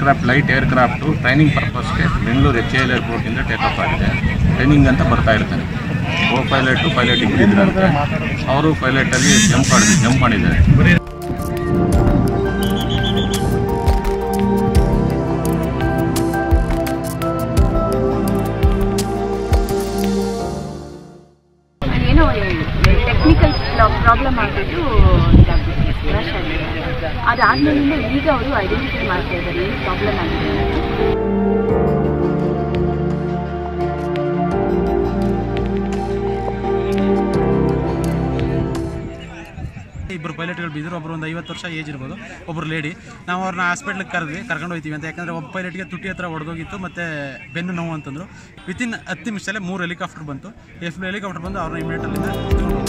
Aircraft light aircraft training ಪರ್ಪಸ್ಗೆ Bengaluru H L ಏರ್ಪೋರ್ಟಿಂದ take off ಆಗಿದೆ ಟ್ರೈನಿಂಗ್ ಅಂತ ಬರ್ತಾ ಇರ್ತಾನೆ ಓ ಪೈಲಟು ಪೈಲಟ್ ಇದ್ರಂತೆ ಅವರು ಪೈಲಟಲ್ಲಿ ಜಂಪ್ ಮಾಡಿದ್ರು ಜಂಪ್ ಮಾಡಿದ್ದಾರೆ ಏನೋ ಟೆಕ್ನಿಕಲ್ ಪ್ರಾಬ್ಲಮ್ ಆಗಿಬಿಟ್ಟು ಇದಾಗ್ಬಿಟ್ಟು ಕ್ರಾಶ್ ಆಗಿದೆ ಅದಾದ್ಮೇಲಿಂದ ಈಗ ಅವರು ಐಡೆಂಟಿಫೈ ಮಾಡ್ತಾ ಇದ್ದಾರೆ ಏನು ಪ್ರಾಬ್ಲಮ್ ಆಗಿದೆ ಅಂತ. ಇಬ್ಬರು ಪೈಲಟ್ಗಳು ಬಿದ್ದರು ಒಬ್ಬರು ಒಂದು ಐವತ್ತು ವರ್ಷ ಏಜ್ ಇರ್ಬೋದು ಒಬ್ಬರು ಲೇಡಿ ನಾವು ಅವ್ರನ್ನ ಹಾಸ್ಪಿಟ್ಲಿಗೆ ಕರೆದ್ವಿ ಕರ್ಕೊಂಡು ಹೋಗ್ತೀವಿ ಅಂತ ಯಾಕಂದರೆ ಒಬ್ಬ ಪೈಲಟ್ಗೆ ತುಟಿ ಹತ್ರ ಹೊಡೆದೋಗಿತ್ತು ಮತ್ತು ಬೆನ್ನು ನೋವು ಅಂತಂದರು ವಿತಿನ್ ಹತ್ತು ನಿಮಿಷದಲ್ಲೇ ಮೂರು ಹೆಲಿಕಾಪ್ಟರ್ ಬಂತು ಎಷ್ಟು ಹೆಲಿಕಾಪ್ಟರ್ ಬಂದು ಅವ್ರನ್ನ ಇಮಿಡಿಯೇಟ್ ಅಲ್ಲಿಂದ